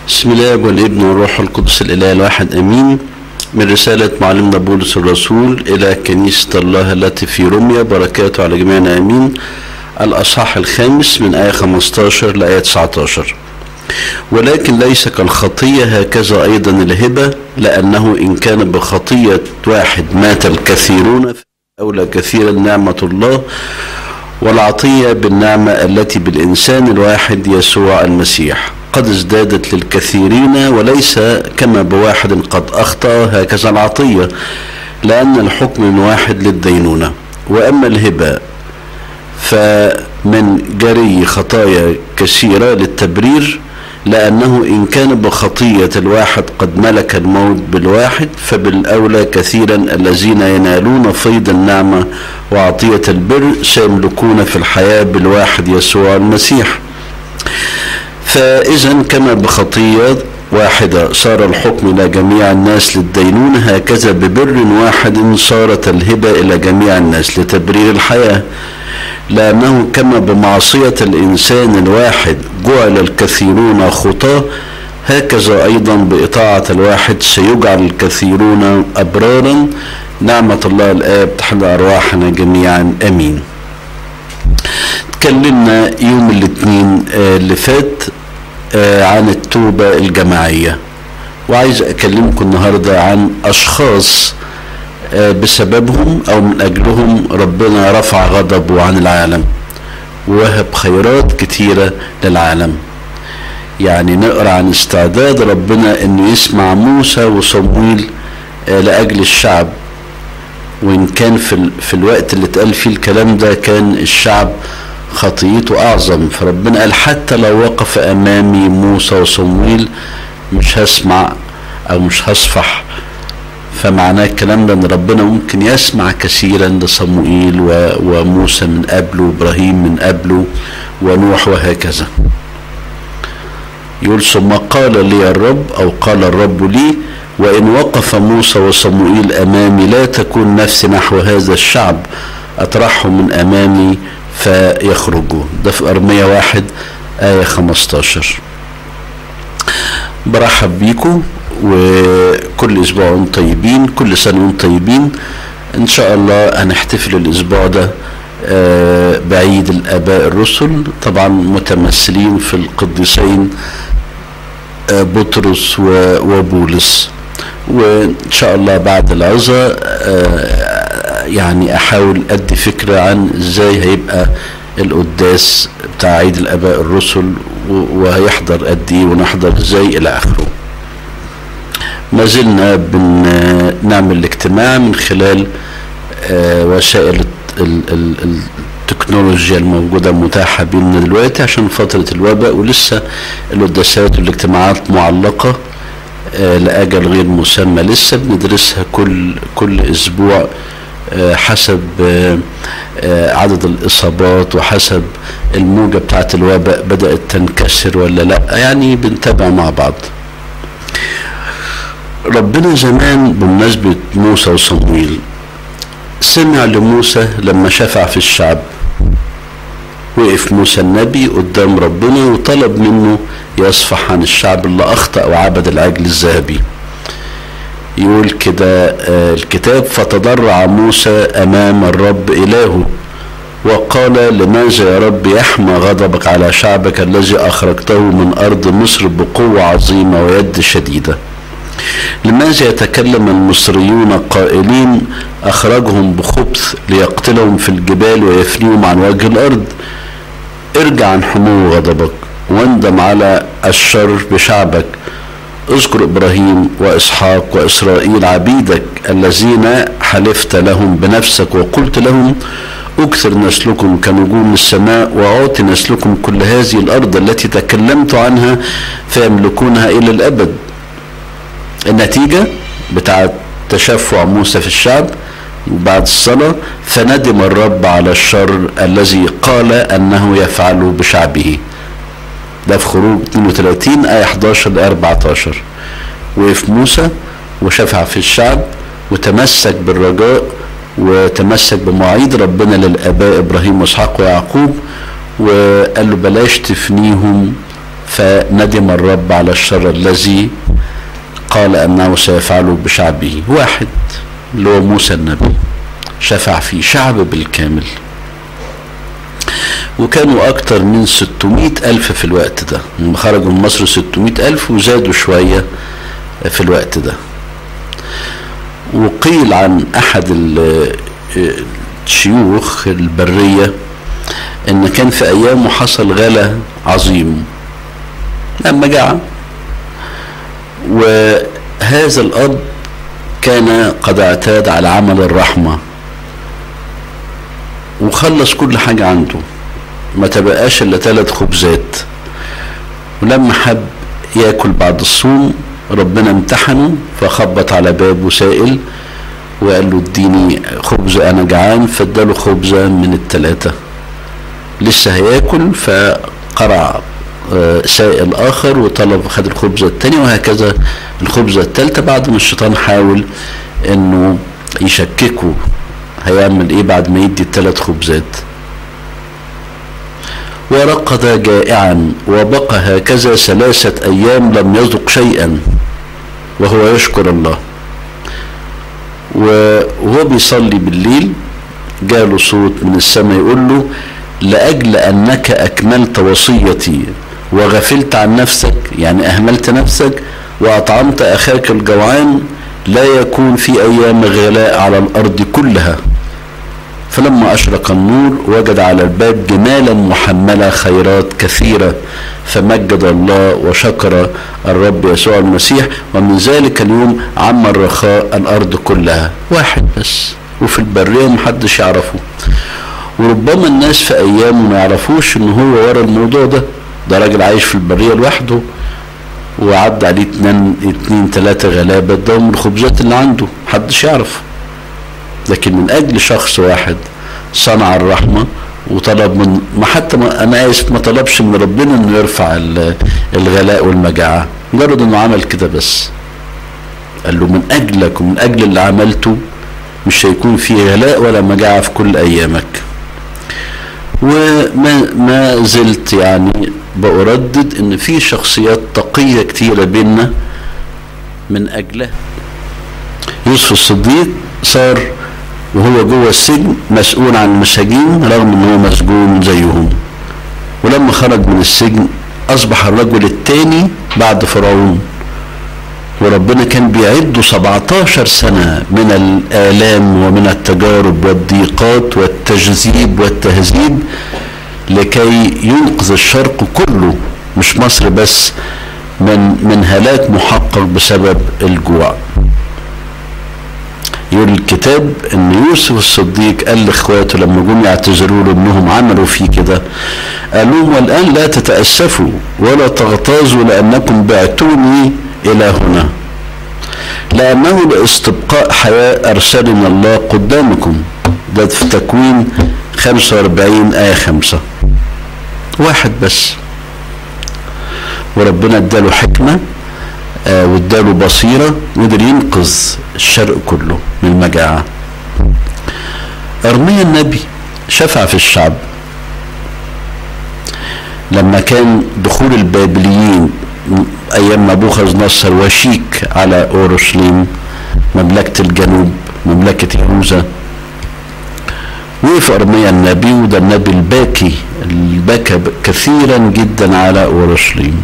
بسم الله والابن والروح القدس الاله الواحد امين من رسالة معلمنا بولس الرسول إلى كنيسة الله التي في روميا بركاته على جميعنا آمين الأصحاح الخامس من آية 15 لآية 19 ولكن ليس كالخطية هكذا أيضا الهبة لأنه إن كان بخطية واحد مات الكثيرون أولى كثيرا نعمة الله والعطية بالنعمة التي بالإنسان الواحد يسوع المسيح قد ازدادت للكثيرين وليس كما بواحد قد أخطأ هكذا العطية لأن الحكم من واحد للدينونة وأما الهبة فمن جري خطايا كثيرة للتبرير لأنه إن كان بخطية الواحد قد ملك الموت بالواحد فبالأولى كثيرا الذين ينالون فيض النعمة وعطية البر سيملكون في الحياة بالواحد يسوع المسيح فإذا كما بخطية واحدة صار الحكم إلى جميع الناس للدينون هكذا ببر واحد صارت الهبة إلى جميع الناس لتبرير الحياة لأنه كما بمعصية الإنسان الواحد جعل الكثيرون خطاة هكذا أيضا بإطاعة الواحد سيجعل الكثيرون أبرارا نعمة الله الآب تحل أرواحنا جميعا أمين تكلمنا يوم الاثنين اللي فات عن التوبة الجماعية وعايز أكلمكم النهاردة عن أشخاص بسببهم أو من أجلهم ربنا رفع غضبه عن العالم ووهب خيرات كتيرة للعالم يعني نقرأ عن استعداد ربنا أنه يسمع موسى وصمويل لأجل الشعب وإن كان في, في الوقت اللي اتقال فيه الكلام ده كان الشعب خطيته أعظم فربنا قال حتى لو وقف أمامي موسى وصمويل مش هسمع أو مش هصفح فمعناه الكلام ده ان ربنا ممكن يسمع كثيرا لصموئيل وموسى من قبله وابراهيم من قبله ونوح وهكذا يقول ثم قال لي الرب او قال الرب لي وان وقف موسى وصموئيل امامي لا تكون نفسي نحو هذا الشعب اطرحه من امامي فيخرجوا ده في ارمية واحد آية 15 برحب بيكم وكل اسبوع وانتم طيبين كل سنه وانتم طيبين ان شاء الله هنحتفل الاسبوع ده بعيد الاباء الرسل طبعا متمثلين في القديسين بطرس وبولس وان شاء الله بعد العظه يعني احاول ادي فكره عن ازاي هيبقى القداس بتاع عيد الاباء الرسل وهيحضر قد ايه ونحضر ازاي الى اخره ما زلنا بنعمل الاجتماع من خلال وسائل التكنولوجيا الموجودة متاحة بيننا دلوقتي عشان فترة الوباء ولسه القداسات والاجتماعات معلقة لأجل غير مسمى لسه بندرسها كل كل أسبوع حسب عدد الإصابات وحسب الموجة بتاعت الوباء بدأت تنكسر ولا لا يعني بنتابع مع بعض ربنا زمان بمناسبة موسى وصمويل سمع لموسى لما شفع في الشعب وقف موسى النبي قدام ربنا وطلب منه يصفح عن الشعب اللي أخطأ وعبد العجل الذهبي يقول كده الكتاب فتضرع موسى أمام الرب إلهه وقال لماذا يا رب يحمى غضبك على شعبك الذي أخرجته من أرض مصر بقوة عظيمة ويد شديدة لماذا يتكلم المصريون قائلين أخرجهم بخبث ليقتلهم في الجبال ويفنيهم عن وجه الأرض ارجع عن حمو غضبك واندم على الشر بشعبك اذكر إبراهيم وإسحاق وإسرائيل عبيدك الذين حلفت لهم بنفسك وقلت لهم أكثر نسلكم كنجوم السماء وأعطي نسلكم كل هذه الأرض التي تكلمت عنها فيملكونها إلى الأبد النتيجة بتاعت تشفع موسى في الشعب بعد الصلاة فندم الرب على الشر الذي قال أنه يفعله بشعبه ده في خروج 32 آية 11 ل 14 وقف موسى وشفع في الشعب وتمسك بالرجاء وتمسك بمواعيد ربنا للآباء إبراهيم وإسحاق ويعقوب وقال له بلاش تفنيهم فندم الرب على الشر الذي قال انه سيفعله بشعبه واحد اللي هو موسى النبي شفع في شعب بالكامل وكانوا أكتر من 600 ألف في الوقت ده لما خرجوا من مصر 600 ألف وزادوا شوية في الوقت ده وقيل عن أحد الشيوخ البرية إن كان في أيامه حصل غلا عظيم مجاعة وهذا الأب كان قد اعتاد على عمل الرحمة وخلص كل حاجة عنده ما تبقاش الا ثلاث خبزات ولما حب ياكل بعد الصوم ربنا امتحنه فخبط على بابه سائل وقال له اديني خبز انا جعان فاداله خبزه من الثلاثه لسه هياكل فقرع سائل اخر وطلب خد الخبزه الثانيه وهكذا الخبزه الثالثه بعد ما الشيطان حاول انه يشككه هيعمل ايه بعد ما يدي الثلاث خبزات ورقد جائعا وبقى هكذا ثلاثة أيام لم يذق شيئا وهو يشكر الله وهو بيصلي بالليل جاله صوت من السماء يقول له لأجل أنك أكملت وصيتي وغفلت عن نفسك يعني أهملت نفسك وأطعمت أخاك الجوعان لا يكون في أيام غلاء على الأرض كلها فلما أشرق النور وجد على الباب جمالا محملة خيرات كثيرة فمجد الله وشكر الرب يسوع المسيح ومن ذلك اليوم عم الرخاء الأرض كلها واحد بس وفي البرية محدش يعرفه وربما الناس في أيامه ما يعرفوش إن هو ورا الموضوع ده ده راجل عايش في البرية لوحده وعدى عليه اتنين اتنين تلاتة غلابة ده من الخبزات اللي عنده محدش يعرف لكن من اجل شخص واحد صنع الرحمة وطلب من ما حتى ما انا اسف ما طلبش من ربنا انه يرفع الغلاء والمجاعة مجرد انه عمل كده بس قال له من اجلك ومن اجل اللي عملته مش هيكون في غلاء ولا مجاعة في كل ايامك وما ما زلت يعني بأردد ان في شخصيات تقية كتيرة بينا من اجلها يوسف الصديق صار وهو جوه السجن مسؤول عن المساجين رغم ان هو مسجون زيهم ولما خرج من السجن اصبح الرجل الثاني بعد فرعون وربنا كان بيعده 17 سنة من الآلام ومن التجارب والضيقات والتجذيب والتهذيب لكي ينقذ الشرق كله مش مصر بس من من هلاك محقق بسبب الجوع يقول الكتاب ان يوسف الصديق قال لاخواته لما جم يعتذروا له انهم عملوا فيه كده قال لهم والان لا تتاسفوا ولا تغتاظوا لانكم بعتوني الى هنا لانه لاستبقاء حياه ارسلنا الله قدامكم ده في تكوين 45 ايه 5 واحد بس وربنا اداله حكمه آه واداله بصيره وقدر ينقذ الشرق كله من المجاعه ارميا النبي شفع في الشعب لما كان دخول البابليين ايام نبوخذ نصر وشيك على اورشليم مملكه الجنوب مملكه يهوذا وقف ارميا النبي وده النبي الباكي البكى كثيرا جدا على اورشليم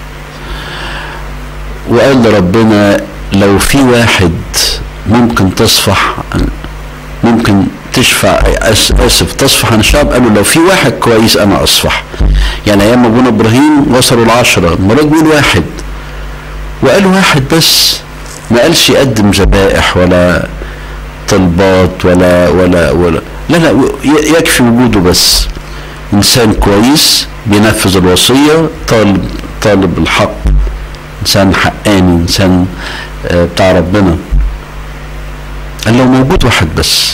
وقال لربنا لو في واحد ممكن تصفح ممكن تشفع اسف تصفح عن الشعب قالوا لو في واحد كويس انا اصفح يعني ايام ابونا ابراهيم وصلوا العشرة المرة بيقول واحد وقال واحد بس ما قالش يقدم ذبائح ولا طلبات ولا ولا ولا لا لا يكفي وجوده بس انسان كويس بينفذ الوصية طالب طالب الحق انسان حقاني انسان بتاع ربنا قال لو موجود واحد بس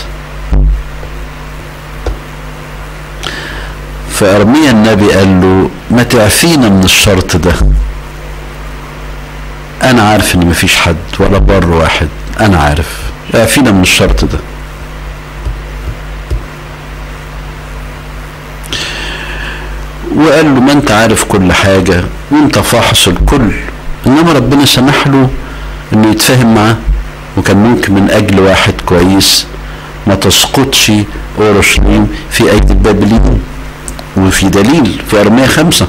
فأرميا النبي قال له ما تعفينا من الشرط ده أنا عارف إن مفيش حد ولا بر واحد أنا عارف اعفينا من الشرط ده وقال له ما انت عارف كل حاجة وانت فاحص الكل انما ربنا سمح له انه يتفاهم معاه وكان ممكن من اجل واحد كويس ما تسقطش اورشليم في ايدي البابليين وفي دليل في ارمية خمسة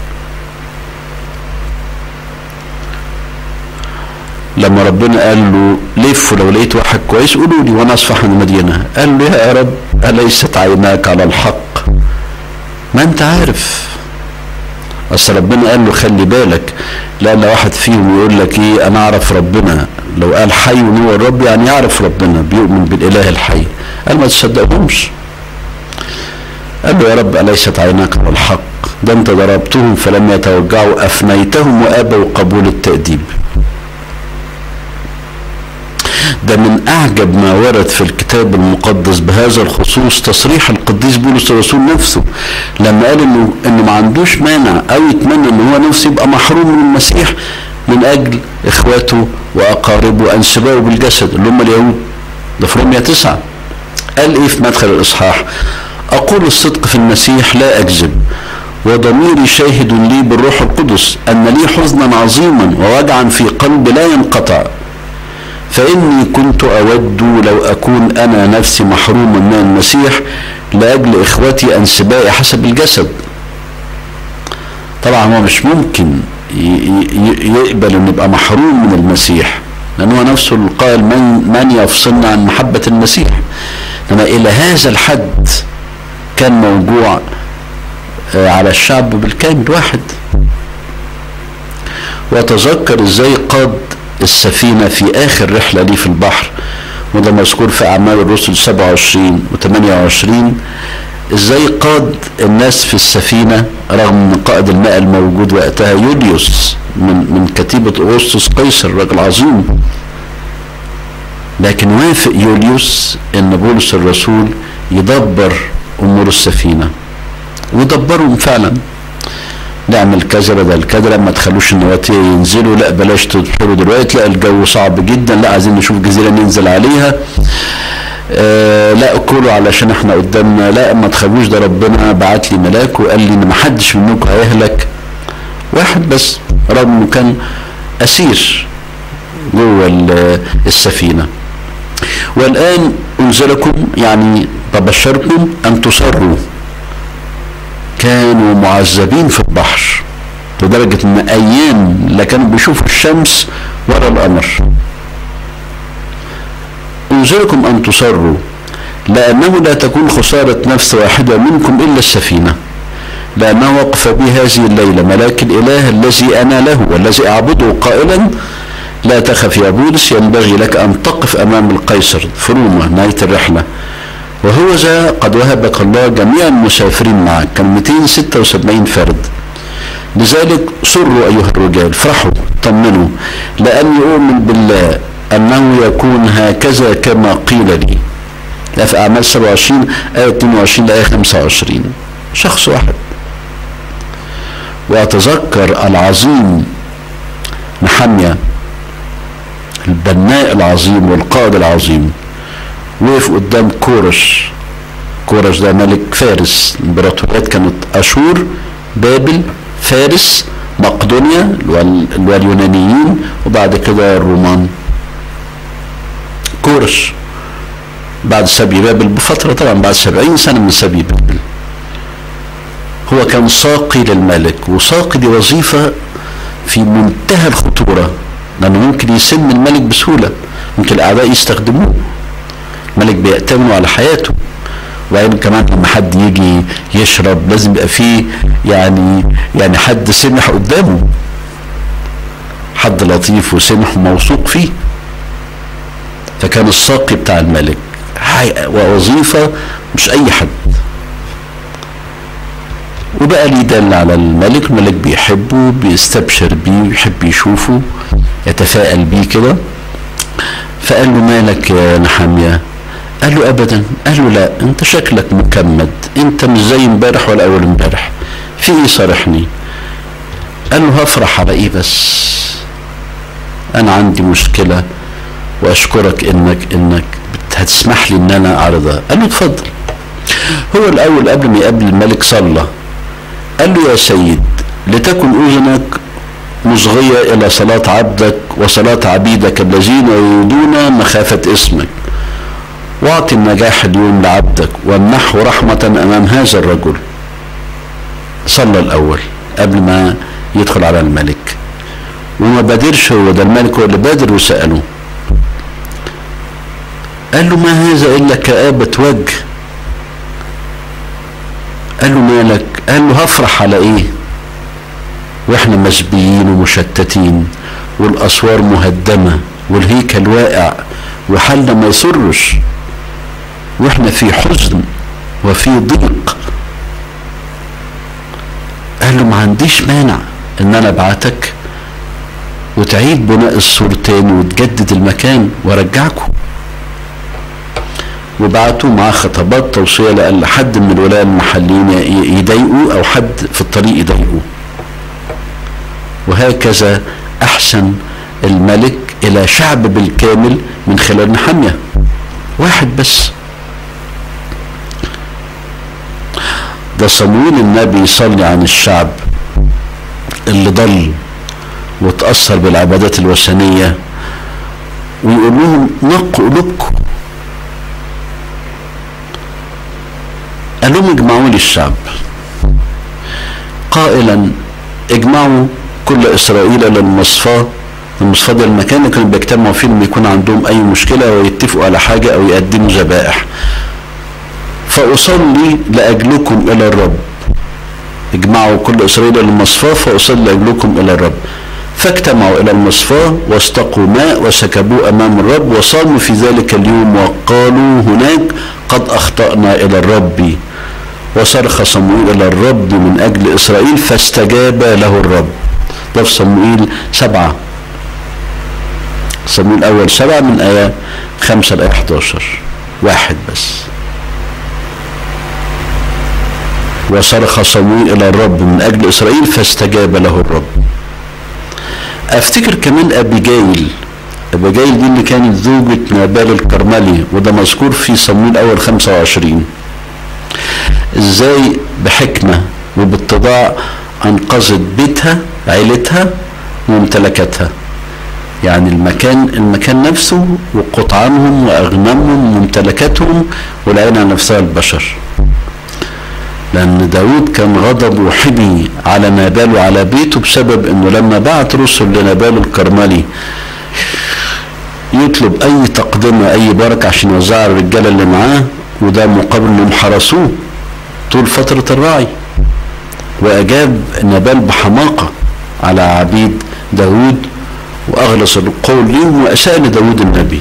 لما ربنا قال له لف لو لقيت واحد كويس قولوا لي وانا اصفح عن المدينه قال له يا رب اليست عيناك على الحق ما انت عارف اصل ربنا قال له خلي بالك لان واحد فيهم يقول لك ايه انا اعرف ربنا لو قال حي هو الرب يعني يعرف ربنا بيؤمن بالاله الحي قال ما تصدقهمش قال له يا رب اليست عيناك على الحق ده انت ضربتهم فلم يتوجعوا افنيتهم وابوا قبول التاديب ده من اعجب ما ورد في الكتاب المقدس بهذا الخصوص تصريح القديس بولس الرسول نفسه لما قال انه انه ما عندوش مانع او يتمنى ان هو نفسه يبقى محروم من المسيح من اجل اخواته واقاربه وانسبائه بالجسد اللي هم اليهود ده في رومية تسعة قال ايه في مدخل الاصحاح اقول الصدق في المسيح لا اكذب وضميري شاهد لي بالروح القدس ان لي حزنا عظيما ووجعا في قلبي لا ينقطع فإني كنت أود لو أكون أنا نفسي محروما من المسيح لأجل إخوتي أنسبائي حسب الجسد طبعا هو مش ممكن يقبل أن يبقى محروم من المسيح لأن هو نفسه القائل من, من يفصلنا عن محبة المسيح إنما إلى هذا الحد كان موجوع على الشعب بالكامل واحد وتذكر ازاي قاد السفينة في آخر رحلة ليه في البحر وده مذكور في أعمال الرسل 27 و 28 ازاي قاد الناس في السفينة رغم ان قائد الماء الموجود وقتها يوليوس من من كتيبة أغسطس قيصر راجل عظيم لكن وافق يوليوس ان بولس الرسول يدبر امور السفينة ودبرهم فعلا نعمل كذا بدل كذا لما تخلوش النواتيه ينزلوا لا بلاش تدخلوا دلوقتي لا الجو صعب جدا لا عايزين نشوف جزيره ننزل عليها آه لا كلوا علشان احنا قدامنا لا ما تخافوش ده ربنا بعت لي ملاك وقال لي ان ما حدش منكم هيهلك واحد بس رغم انه كان اسير جوه السفينه والان انزلكم يعني ببشركم ان تصروا كانوا معذبين في البحر لدرجة ان ايام لا كانوا بيشوفوا الشمس ولا القمر انزلكم ان تصروا لانه لا تكون خسارة نفس واحدة منكم الا السفينة لانه وقف بي هذه الليلة ملاك الاله الذي انا له والذي اعبده قائلا لا تخف يا بولس ينبغي لك ان تقف امام القيصر في روما نهاية الرحلة وهو ذا قد وهبك الله جميع المسافرين معك كان 276 فرد لذلك سروا ايها الرجال افرحوا طمنوا لاني اؤمن بالله انه يكون هكذا كما قيل لي ده في اعمال 27 ايه 22 لايه 25 شخص واحد واتذكر العظيم نحمية البناء العظيم والقائد العظيم وقف قدام كورش كورش ده ملك فارس الامبراطوريات كانت اشور بابل فارس مقدونيا اللي هو اليونانيين وبعد كده الرومان كورش بعد سبي بابل بفترة طبعا بعد سبعين سنة من سبي بابل هو كان ساقي للملك وساقي دي وظيفة في منتهى الخطورة لأنه ممكن يسم الملك بسهولة ممكن الأعداء يستخدموه الملك بيأتمنوا على حياته وبعدين كمان لما حد يجي يشرب لازم يبقى فيه يعني يعني حد سمح قدامه حد لطيف وسمح وموثوق فيه فكان الساقي بتاع الملك ووظيفة مش أي حد وبقى ليه دل على الملك الملك بيحبه بيستبشر بيه بيحب يشوفه يتفائل بيه كده فقال له مالك يا نحاميه قال له ابدا قال له لا انت شكلك مكمد انت مش زي امبارح ولا اول امبارح في ايه صارحني قال له هفرح على ايه بس انا عندي مشكلة واشكرك انك انك هتسمح لي ان انا اعرضها قال له اتفضل هو الاول قبل ما يقابل الملك صلى قال له يا سيد لتكن اذنك مصغية الى صلاة عبدك وصلاة عبيدك الذين يريدون مخافة اسمك واعطي النجاح اليوم لعبدك وامنحه رحمة امام هذا الرجل صلى الاول قبل ما يدخل على الملك وما بادرش هو ده الملك هو اللي بادر وسأله قال له ما هذا الا كآبة وجه قال له مالك قال له هفرح على ايه واحنا مسبيين ومشتتين والاسوار مهدمة والهيكل واقع وحالنا ما يسرش واحنا في حزن وفي ضيق قال له ما عنديش مانع ان انا ابعتك وتعيد بناء السور تاني وتجدد المكان وارجعكم وبعتوا معاه خطابات توصية لأن حد من الولاء المحليين يضايقوا أو حد في الطريق يضايقوا وهكذا أحسن الملك إلى شعب بالكامل من خلال نحمية واحد بس ده صمويل النبي يصلي عن الشعب اللي ضل وتأثر بالعبادات الوثنية ويقول لهم نقوا قلوبكم قال لهم اجمعوا لي الشعب قائلا اجمعوا كل اسرائيل للمصفاة المصفاة ده المكان اللي كانوا بيجتمعوا فيه لما يكون عندهم اي مشكلة او يتفقوا على حاجة او يقدموا ذبائح فاصلي لاجلكم الى الرب اجمعوا كل اسرائيل للمصفاة فاصلي لاجلكم الى الرب فاجتمعوا الى المصفاة واستقوا ماء وسكبوه امام الرب وصاموا في ذلك اليوم وقالوا هناك قد اخطأنا الى الرب وصرخ صموئيل الى الرب من اجل اسرائيل فاستجاب له الرب ده في صموئيل سبعة صموئيل الاول سبعة من ايه خمسة لايه 11 واحد بس وصرخ صموئيل الى الرب من اجل اسرائيل فاستجاب له الرب افتكر كمان ابيجايل ابيجايل دي اللي كانت زوجة نابال الكرملي وده مذكور في صمويل اول 25 ازاي بحكمة وباتضاع انقذت بيتها عيلتها وممتلكاتها يعني المكان المكان نفسه وقطعانهم واغنامهم وممتلكاتهم والعين على نفسها البشر لأن داود كان غضبه حمي على نابال وعلى بيته بسبب أنه لما بعت رسل لنابال الكرملي يطلب أي تقدمة أي بركة عشان يوزعها الرجالة اللي معاه وده مقابل أنهم حرسوه طول فترة الرعي وأجاب نابال بحماقة على عبيد داود وأغلص القول ليهم وأساء لداود النبي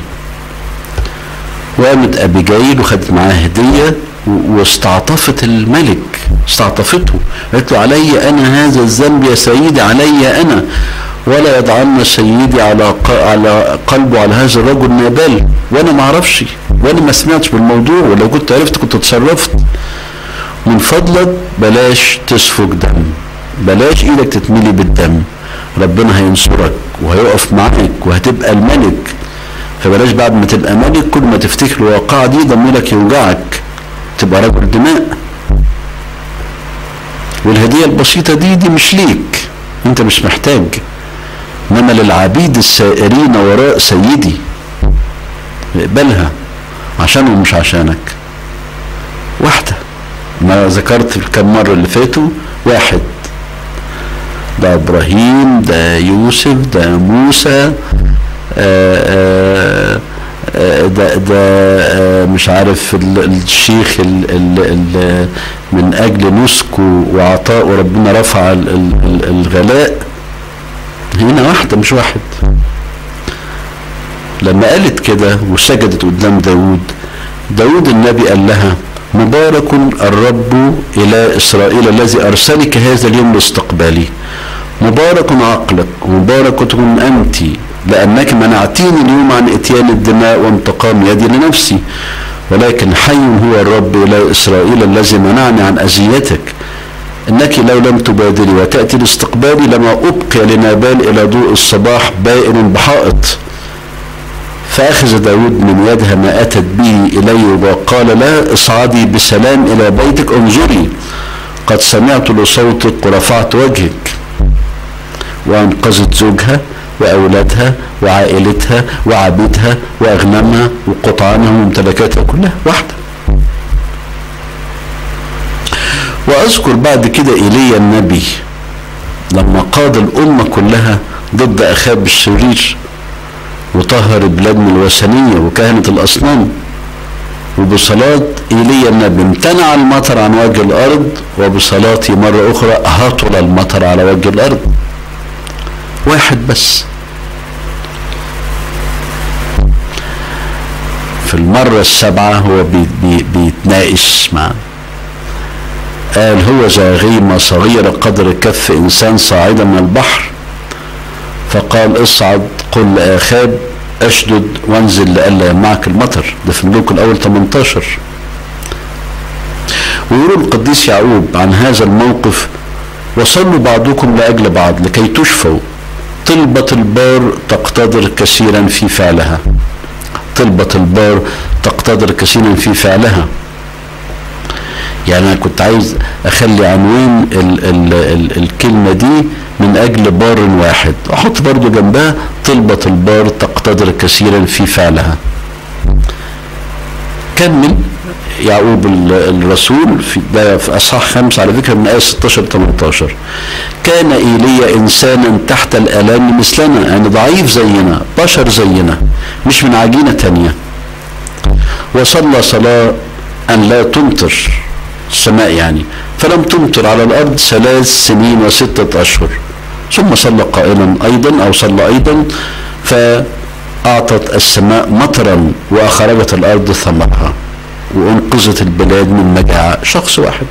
وقامت أبيجايل وخدت معاه هدية واستعطفت الملك استعطفته قالت له علي انا هذا الذنب يا سيدي علي انا ولا يضعن سيدي على على قلبه على هذا الرجل نابال وانا ما اعرفش وانا ما سمعتش بالموضوع ولو كنت عرفت كنت اتصرفت من فضلك بلاش تسفك دم بلاش ايدك تتملي بالدم ربنا هينصرك وهيقف معاك وهتبقى الملك فبلاش بعد ما تبقى ملك كل ما تفتكر الواقعة دي ضميرك يوجعك تبقى رجل دماء والهدية البسيطة دي دي مش ليك انت مش محتاج انما للعبيد السائرين وراء سيدي اقبلها عشانه ومش عشانك واحدة ما ذكرت الكم مرة اللي فاتوا واحد ده ابراهيم ده يوسف ده موسى آآ آآ ده ده مش عارف الشيخ ال ال ال من اجل نسكه وعطاء وربنا رفع الغلاء هنا واحده مش واحد لما قالت كده وسجدت قدام داود داود النبي قال لها مبارك الرب إلى إسرائيل الذي أرسلك هذا اليوم لاستقبالي مبارك عقلك ومباركة أنت لأنك منعتيني اليوم عن إتيان الدماء وانتقام يدي لنفسي ولكن حي هو الرب إلى إسرائيل الذي منعني عن أذيتك إنك لو لم تبادري وتأتي لاستقبالي لما أبقي لنابال إلى ضوء الصباح بائن بحائط فأخذ داود من يدها ما أتت به إلي وقال لا اصعدي بسلام إلى بيتك انظري قد سمعت لصوتك ورفعت وجهك وأنقذت زوجها وأولادها وعائلتها وعبيدها وأغنامها وقطعانها وممتلكاتها كلها واحدة وأذكر بعد كده إيليا النبي لما قاد الأمة كلها ضد أخاب الشرير وطهر البلاد من الوثنية وكهنة الأصنام وبصلاة إيليا النبي امتنع المطر عن وجه الأرض وبصلاتي مرة أخرى هطل المطر على وجه الأرض واحد بس في المرة السابعة هو بي بي بيتناقش مع قال هو ذا غيمة صغيرة قدر كف إنسان صاعدا من البحر فقال اصعد قل لآخاب اشدد وانزل لئلا يمنعك المطر ده في ملوك الاول 18 ويقول القديس يعقوب عن هذا الموقف وصلوا بعضكم لاجل بعض لكي تشفوا طلبة البار تقتدر كثيرا في فعلها طلبة البار تقتدر كثيرا في فعلها يعني انا كنت عايز اخلي عنوان ال ال ال الكلمة دي من اجل بار واحد احط برضو جنبها طلبة البار تقتدر كثيرا في فعلها كمل يعقوب الرسول في ده في اصحاح خمسة على فكره من ايه 16 18 كان ايليا انسانا تحت الالام مثلنا يعني ضعيف زينا بشر زينا مش من عجينه تانية وصلى صلاه ان لا تمطر السماء يعني فلم تمطر على الارض ثلاث سنين وستة اشهر ثم صلى قائلا ايضا او صلى ايضا فاعطت السماء مطرا واخرجت الارض ثمرها وانقذت البلاد من مجاعة شخص واحد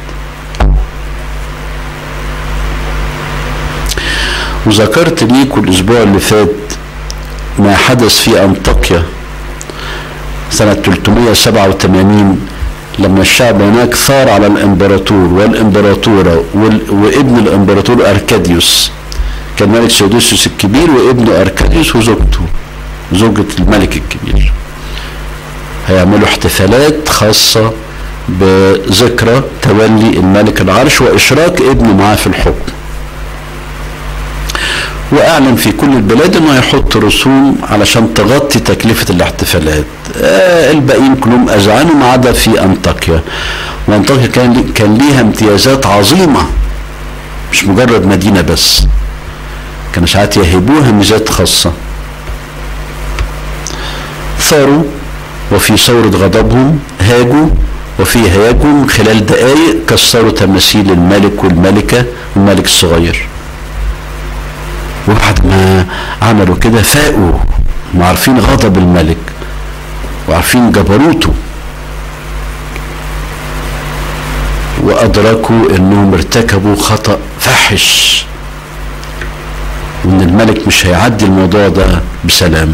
وذكرت ليكم الاسبوع اللي فات ما حدث في انطاكيا سنة 387 لما الشعب هناك ثار على الامبراطور والامبراطورة وابن الامبراطور اركاديوس كان ملك سيودوسيوس الكبير وابنه اركاديوس وزوجته زوجة الملك الكبير هيعملوا احتفالات خاصة بذكرى تولي الملك العرش واشراك ابنه معاه في الحكم واعلن في كل البلاد انه هيحط رسوم علشان تغطي تكلفة الاحتفالات آه الباقيين كلهم اذعنوا ما عدا في انطاكيا وانطاكيا كان كان ليها امتيازات عظيمة مش مجرد مدينة بس كانوا ساعات يهبوها ميزات خاصة ثاروا وفي ثورة غضبهم هاجوا وفي هياجهم خلال دقائق كسروا تماثيل الملك والملكة والملك الصغير وبعد ما عملوا كده فاقوا وعارفين غضب الملك وعارفين جبروته وأدركوا أنهم ارتكبوا خطأ فحش وأن الملك مش هيعدي الموضوع ده بسلام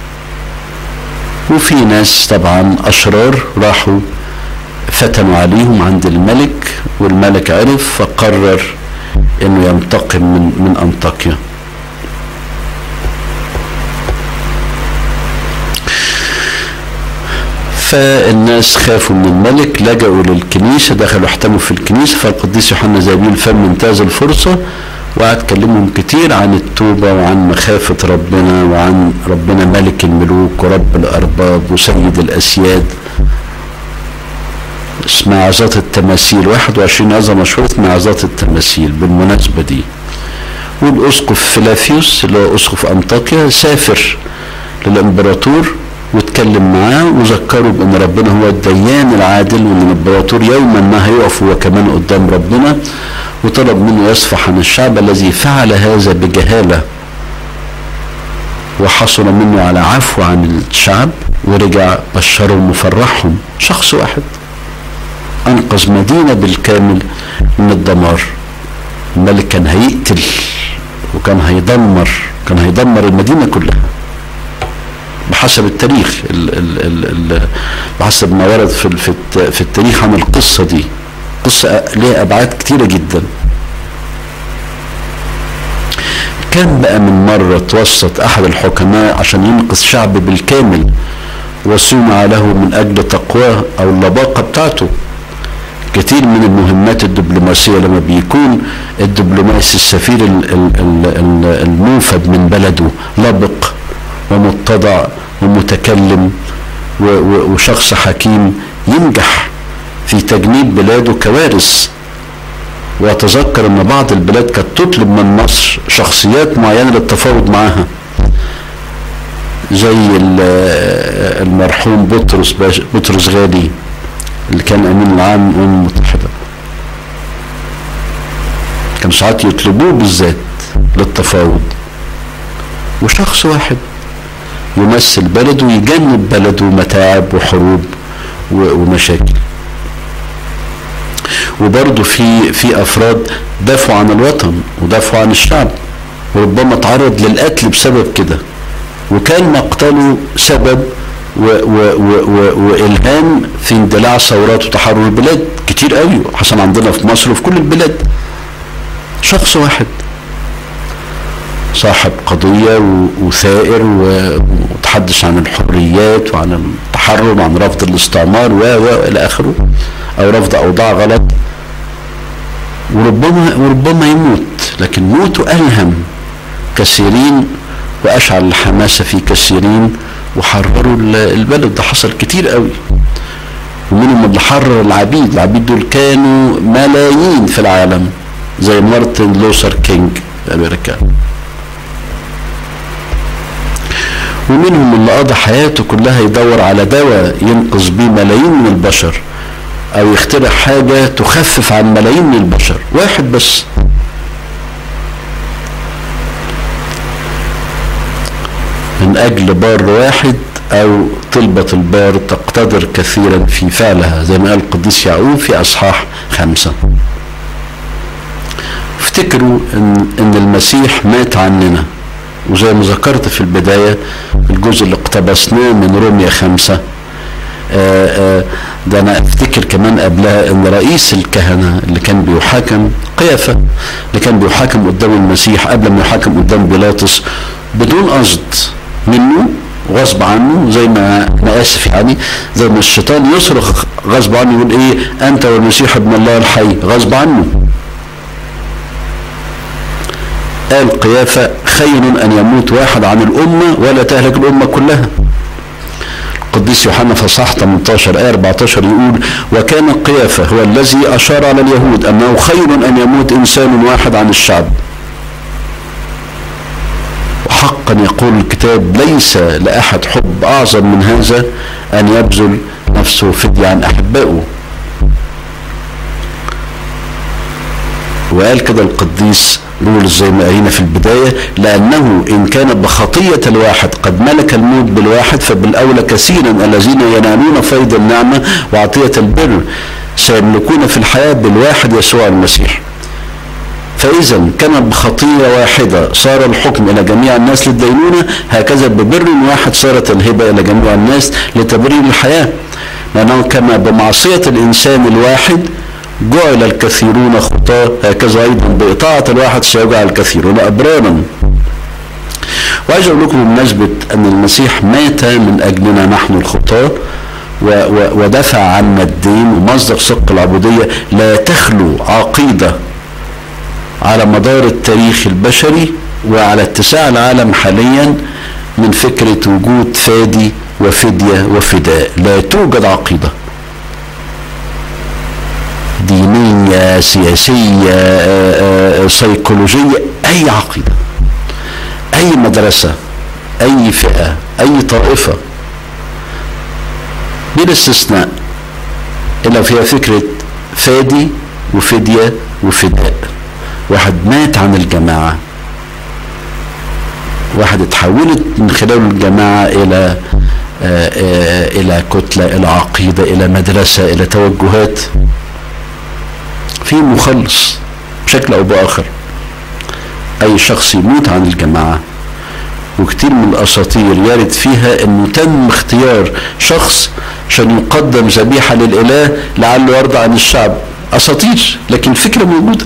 وفي ناس طبعا أشرار راحوا فتنوا عليهم عند الملك والملك عرف فقرر انه ينتقم من من انطاكيا فالناس خافوا من الملك لجأوا للكنيسة دخلوا احتموا في الكنيسة فالقديس يوحنا زابيل فم انتهز الفرصة وقعد كلمهم كتير عن التوبة وعن مخافة ربنا وعن ربنا ملك الملوك ورب الأرباب وسيد الأسياد اسمها عظات التماثيل 21 عظة مشهورة اسمها عظات التماثيل بالمناسبة دي والأسقف فيلافيوس اللي هو أسقف أنطاكيا سافر للإمبراطور واتكلم معاه وذكره بأن ربنا هو الديان العادل وأن الإمبراطور يوما ما هيقف هو كمان قدام ربنا وطلب منه يصفح عن الشعب الذي فعل هذا بجهالة وحصل منه على عفو عن الشعب ورجع بشرهم وفرحهم شخص واحد أنقذ مدينة بالكامل من الدمار الملك كان هيقتل وكان هيدمر كان هيدمر المدينة كلها بحسب التاريخ ال ال ال ال بحسب ما ورد في في, في التاريخ عن القصة دي قصة ليها أبعاد كتيرة جدا كان بقى من مرة توسط أحد الحكماء عشان ينقذ شعب بالكامل وسمع له من أجل تقواه أو اللباقة بتاعته كتير من المهمات الدبلوماسية لما بيكون الدبلوماسي السفير الموفد من بلده لبق ومتضع ومتكلم وشخص حكيم ينجح في تجنيب بلاده كوارث واتذكر ان بعض البلاد كانت تطلب من مصر شخصيات معينه للتفاوض معاها زي المرحوم بطرس بطرس غالي اللي كان امين العام للامم المتحده كانوا ساعات يطلبوه بالذات للتفاوض وشخص واحد يمثل بلده ويجنب بلده متاعب وحروب ومشاكل وبرضه في في افراد دافعوا عن الوطن ودافعوا عن الشعب وربما تعرض للقتل بسبب كده وكان مقتله سبب و و و والهام في اندلاع ثورات وتحرر البلاد كتير قوي حصل عندنا في مصر وفي كل البلاد شخص واحد صاحب قضية وثائر وتحدث عن الحريات وعن التحرر وعن رفض الاستعمار و إلى آخره أو رفض أوضاع غلط وربما وربما يموت لكن موته ألهم كثيرين وأشعل الحماسة في كثيرين وحرروا البلد ده حصل كتير قوي ومنهم اللي حرر العبيد العبيد دول كانوا ملايين في العالم زي مارتن لوثر كينج في أمريكا ومنهم اللي قضى حياته كلها يدور على دواء ينقذ بيه ملايين من البشر او يخترع حاجة تخفف عن ملايين من البشر واحد بس من اجل بار واحد او طلبة البار تقتدر كثيرا في فعلها زي ما قال القديس يعقوب في اصحاح خمسة افتكروا ان, إن المسيح مات عننا وزي ما ذكرت في البداية الجزء اللي اقتبسناه من روميا خمسة آآ آآ ده انا افتكر كمان قبلها ان رئيس الكهنة اللي كان بيحاكم قيافة اللي كان بيحاكم قدام المسيح قبل ما يحاكم قدام بيلاطس بدون قصد منه غصب عنه زي ما انا اسف يعني زي ما الشيطان يصرخ غصب عنه يقول ايه انت والمسيح ابن الله الحي غصب عنه قال قيافة خير أن يموت واحد عن الأمة ولا تهلك الأمة كلها القديس يوحنا في صح 18 آية 14 يقول وكان قيافة هو الذي أشار على اليهود أنه خير أن يموت إنسان واحد عن الشعب وحقا يقول الكتاب ليس لأحد حب أعظم من هذا أن يبذل نفسه فدية عن أحبائه وقال كده القديس بولس زي ما قرينا في البداية لأنه إن كان بخطية الواحد قد ملك الموت بالواحد فبالأولى كثيرا الذين ينالون فيض النعمة وعطية البر سيملكون في الحياة بالواحد يسوع المسيح فإذا كان بخطية واحدة صار الحكم إلى جميع الناس للدينونة هكذا ببر واحد صارت الهبة إلى جميع الناس لتبرير الحياة لأنه كما بمعصية الإنسان الواحد جعل الكثيرون خطاة هكذا أيضا بإطاعة الواحد سيجعل الكثيرون أبرارا وعايز أقول لكم بمناسبة أن المسيح مات من أجلنا نحن الخطاة ودفع عنا الدين ومصدر صدق العبودية لا تخلو عقيدة على مدار التاريخ البشري وعلى اتساع العالم حاليا من فكرة وجود فادي وفدية وفداء لا توجد عقيده دينية سياسية سيكولوجية أي عقيدة أي مدرسة أي فئة أي طائفة بلا استثناء إلا فيها فكرة فادي وفدية وفداء واحد مات عن الجماعة واحد اتحولت من خلال الجماعة إلى إلى كتلة إلى عقيدة إلى مدرسة إلى توجهات في مخلص بشكل او باخر اي شخص يموت عن الجماعه وكتير من الاساطير يرد فيها انه تم اختيار شخص عشان يقدم ذبيحه للاله لعله يرضى عن الشعب اساطير لكن الفكره موجوده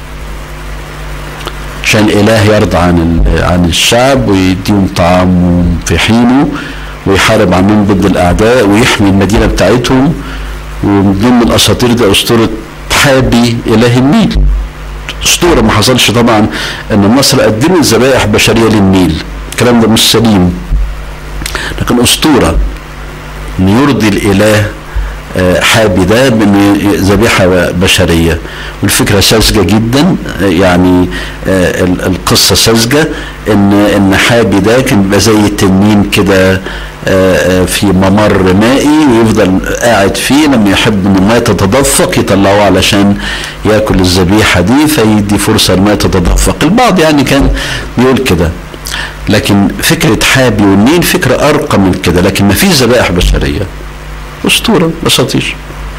عشان الاله يرضى عن عن الشعب ويديهم طعام في حينه ويحارب عنهم ضد الاعداء ويحمي المدينه بتاعتهم ومن ضمن الاساطير دي اسطوره حابي اله النيل اسطوره ما حصلش طبعا ان مصر قدمت ذبائح بشريه للنيل الكلام ده مش سليم لكن اسطوره ان يرضي الاله حابي ده من ذبيحة بشرية والفكرة ساذجة جدا يعني القصة ساذجة ان ان حابي ده كان بيبقى زي التنين كده في ممر مائي ويفضل قاعد فيه لما يحب ان الماء تتدفق يطلعوه علشان ياكل الذبيحة دي فيدي فرصة الماء تتدفق البعض يعني كان بيقول كده لكن فكرة حابي والنيل فكرة أرقى من كده لكن ما فيش ذبائح بشرية أسطورة أساطير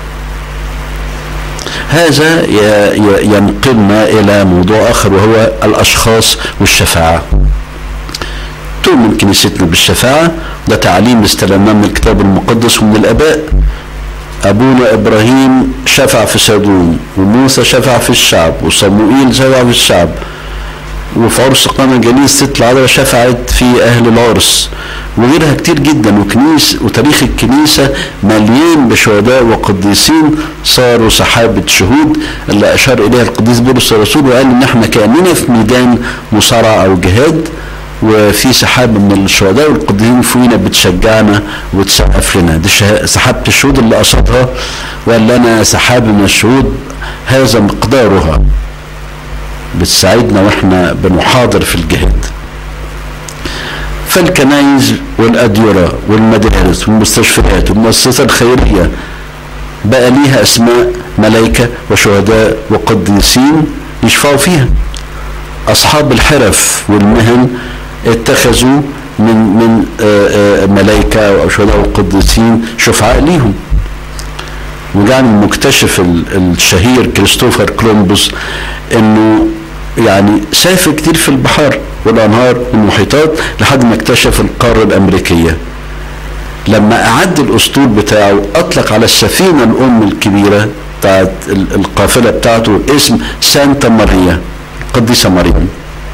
هذا ينقلنا إلى موضوع آخر وهو الأشخاص والشفاعة تؤمن كنيستنا بالشفاعة ده تعليم استلمناه من الكتاب المقدس ومن الآباء أبونا إبراهيم شفع في سدوم وموسى شفع في الشعب وصموئيل شفع في الشعب وفي عرس قام جليس ست العذراء شفعت في أهل العرس وغيرها كتير جدا وكنيس وتاريخ الكنيسة مليان بشهداء وقديسين صاروا سحابة شهود اللي أشار إليها القديس بولس الرسول وقال إن إحنا كأننا في ميدان مصارعة أو جهاد وفي سحابة من الشهداء والقديسين فوقينا بتشجعنا وتسقف لنا دي سحابة الشهود اللي قصدها وقال لنا سحابة من الشهود هذا مقدارها بتساعدنا واحنا بنحاضر في الجهاد فالكنايس والأديرة والمدارس والمستشفيات والمؤسسات الخيرية بقى ليها أسماء ملائكة وشهداء وقديسين يشفعوا فيها أصحاب الحرف والمهن اتخذوا من من ملائكة أو شهداء وقديسين شفعاء ليهم وجعل المكتشف الشهير كريستوفر كولومبوس انه يعني سافر كتير في البحار والانهار والمحيطات لحد ما اكتشف القاره الامريكيه لما اعد الاسطول بتاعه اطلق على السفينه الام الكبيره بتاعت القافله بتاعته اسم سانتا ماريا القديسه مريم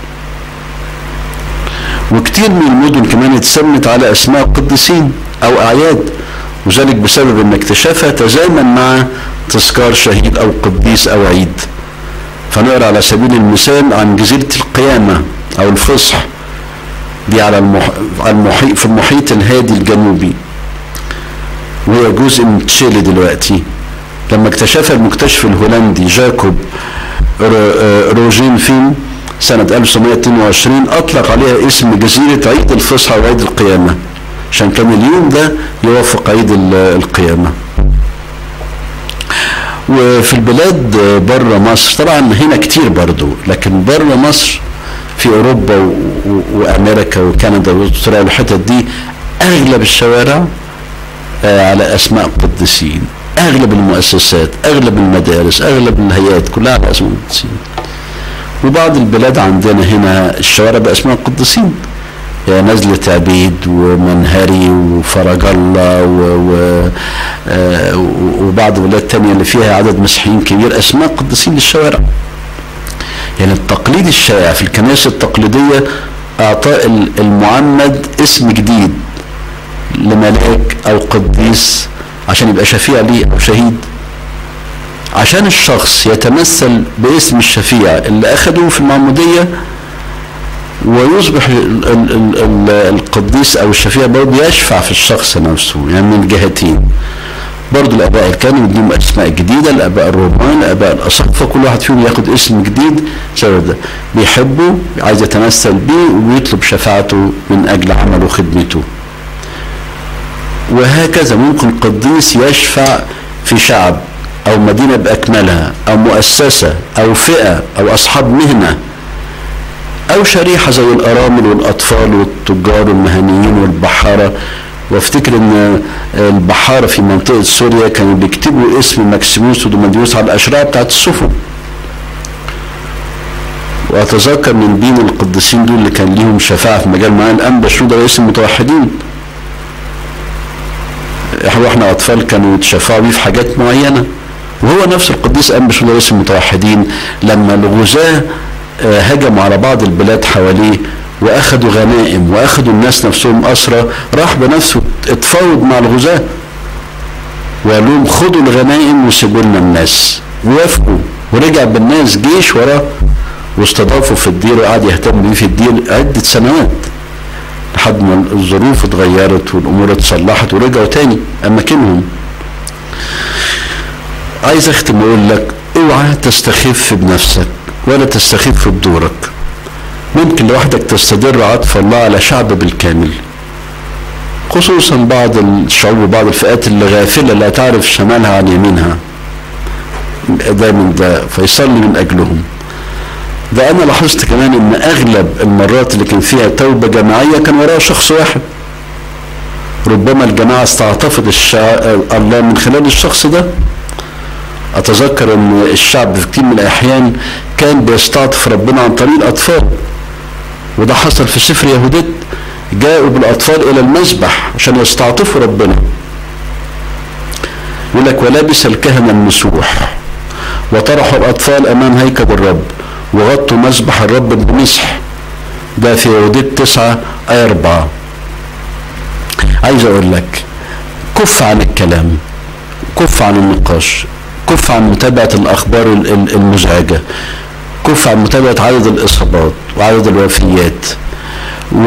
وكتير من المدن كمان اتسمت على اسماء قديسين او اعياد وذلك بسبب ان اكتشافها تزامن مع تذكار شهيد او قديس او عيد فنقرا على سبيل المثال عن جزيره القيامه او الفصح دي على المح... المحيط في المحيط الهادي الجنوبي وهي جزء من تشيلي دلوقتي لما اكتشفها المكتشف الهولندي جاكوب روجين فين سنة 1922 أطلق عليها اسم جزيرة عيد الفصح وعيد القيامة عشان كان اليوم ده يوافق عيد القيامة وفي البلاد بره مصر طبعا هنا كتير برضو لكن بره مصر في اوروبا و... و... وامريكا وكندا واستراليا والحتت دي اغلب الشوارع آه على اسماء قديسين اغلب المؤسسات اغلب المدارس اغلب الهيئات كلها على اسماء قديسين وبعض البلاد عندنا هنا الشوارع باسماء قديسين يعني نزلة عبيد ومنهري وفرج الله و... و... آه وبعض البلاد التانية اللي فيها عدد مسيحيين كبير اسماء قديسين للشوارع يعني التقليد الشائع في الكنائس التقليدية اعطاء المعمد اسم جديد لملاك او قديس عشان يبقى شفيع ليه او شهيد عشان الشخص يتمثل باسم الشفيع اللي اخده في المعمودية ويصبح ال ال ال القديس او الشفيع برضه يشفع في الشخص نفسه يعني من جهتين برضه الاباء كانوا يديهم اسماء جديده الاباء الرومان الاباء الاساقفه كل واحد فيهم ياخد اسم جديد بسبب ده بيحبه عايز يتمثل بيه ويطلب شفاعته من اجل عمله وخدمته وهكذا ممكن قديس يشفع في شعب او مدينه باكملها او مؤسسه او فئه او اصحاب مهنه او شريحه زي الارامل والاطفال والتجار والمهنيين والبحاره وافتكر ان البحاره في منطقه سوريا كانوا بيكتبوا اسم ماكسيموس ودوماديوس على الاشرعه بتاعت السفن واتذكر من بين القديسين دول اللي كان ليهم شفاعه في مجال معين الانبا شنودة رئيس المتوحدين واحنا اطفال كانوا يتشفعوا بيه في حاجات معينه وهو نفس القديس انبا شنودة رئيس المتوحدين لما الغزاه هجموا على بعض البلاد حواليه واخدوا غنائم واخدوا الناس نفسهم اسرى راح بنفسه اتفاوض مع الغزاة وقال لهم خدوا الغنائم وسيبوا لنا الناس ووافقوا ورجع بالناس جيش وراه واستضافوا في الدير وقعد يهتم بيه في الدير عدة سنوات لحد ما الظروف اتغيرت والامور اتصلحت ورجعوا تاني اماكنهم عايز اختم اقول لك اوعى تستخف بنفسك ولا تستخف بدورك ممكن لوحدك تستدر عطف الله على شعب بالكامل خصوصا بعض الشعوب وبعض الفئات اللي غافله لا تعرف شمالها عن يمينها ده من ده فيصلي من اجلهم ده انا لاحظت كمان ان اغلب المرات اللي كان فيها توبه جماعيه كان وراها شخص واحد ربما الجماعه استعطفت الشع... الله من خلال الشخص ده اتذكر ان الشعب في كتير من الاحيان كان بيستعطف ربنا عن طريق الاطفال وده حصل في سفر يهوديت جاءوا بالاطفال الى المذبح عشان يستعطفوا ربنا يقول لك ولبس الكهنه المسوح وطرحوا الاطفال امام هيكل الرب وغطوا مذبح الرب بمسح ده في يهوديت تسعة آية أربعة عايز أقول لك كف عن الكلام كف عن النقاش كف عن متابعة الأخبار المزعجة كف عن متابعة عدد الإصابات وعدد الوفيات و...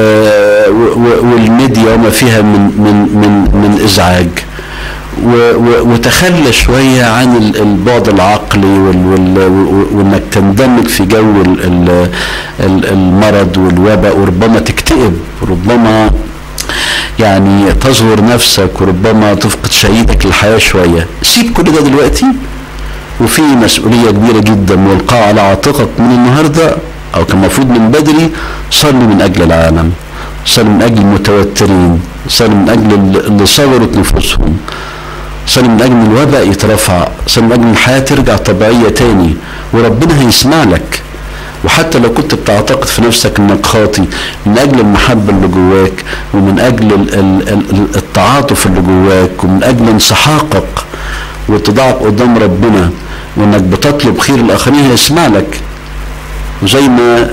و... والميديا وما فيها من من من من إزعاج و... و... وتخلى شوية عن البعد العقلي وال... وال... وانك تندمج في جو ال... المرض والوباء وربما تكتئب ربما يعني تزور نفسك وربما تفقد شهيتك للحياة شوية سيب كل ده دلوقتي وفي مسؤولية كبيرة جدا ملقاة على عاتقك من النهاردة أو كان المفروض من بدري صلي من أجل العالم صلي من أجل المتوترين صلي من أجل اللي صغرت نفوسهم صلي من أجل الوباء يترفع صلي من أجل الحياة ترجع طبيعية تاني وربنا هيسمع لك وحتى لو كنت بتعتقد في نفسك انك خاطي من اجل المحبه اللي جواك ومن اجل التعاطف اللي جواك ومن اجل انسحاقك واتضاعك قدام ربنا وانك بتطلب خير الاخرين هيسمع لك وزي ما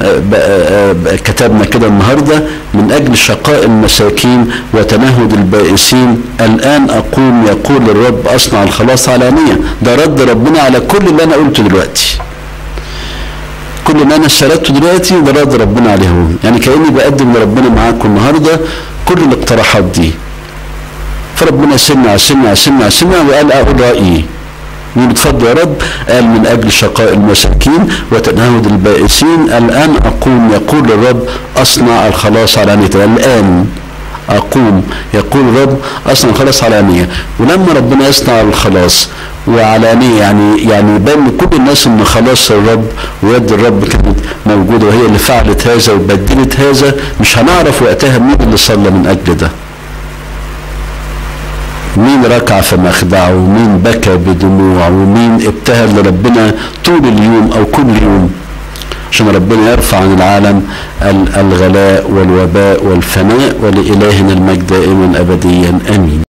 كتبنا كده النهارده من اجل شقاء المساكين وتنهد البائسين الان اقوم يقول الرب اصنع الخلاص علانيه ده رد ربنا على كل اللي انا قلته دلوقتي كل اللي انا سردته دلوقتي ده رد ربنا عليهم يعني كاني بقدم لربنا معاكم النهارده كل الاقتراحات دي فربنا سمع سمع سمع سمع وقال اقول رايي مين اتفضل يا رب قال من اجل شقاء المساكين وتنهد البائسين الان اقوم يقول الرب اصنع الخلاص علانية الان اقوم يقول الرب اصنع الخلاص علانية ولما ربنا يصنع الخلاص وعلانية يعني يعني يبان لكل الناس ان خلاص الرب ويد الرب كانت موجودة وهي اللي فعلت هذا وبدلت هذا مش هنعرف وقتها مين اللي صلى من اجل ده مين ركع في مخدعه ومين بكى بدموع ومين ابتهل لربنا طول اليوم او كل يوم عشان ربنا يرفع عن العالم الغلاء والوباء والفناء ولإلهنا المجد دائما أبديا آمين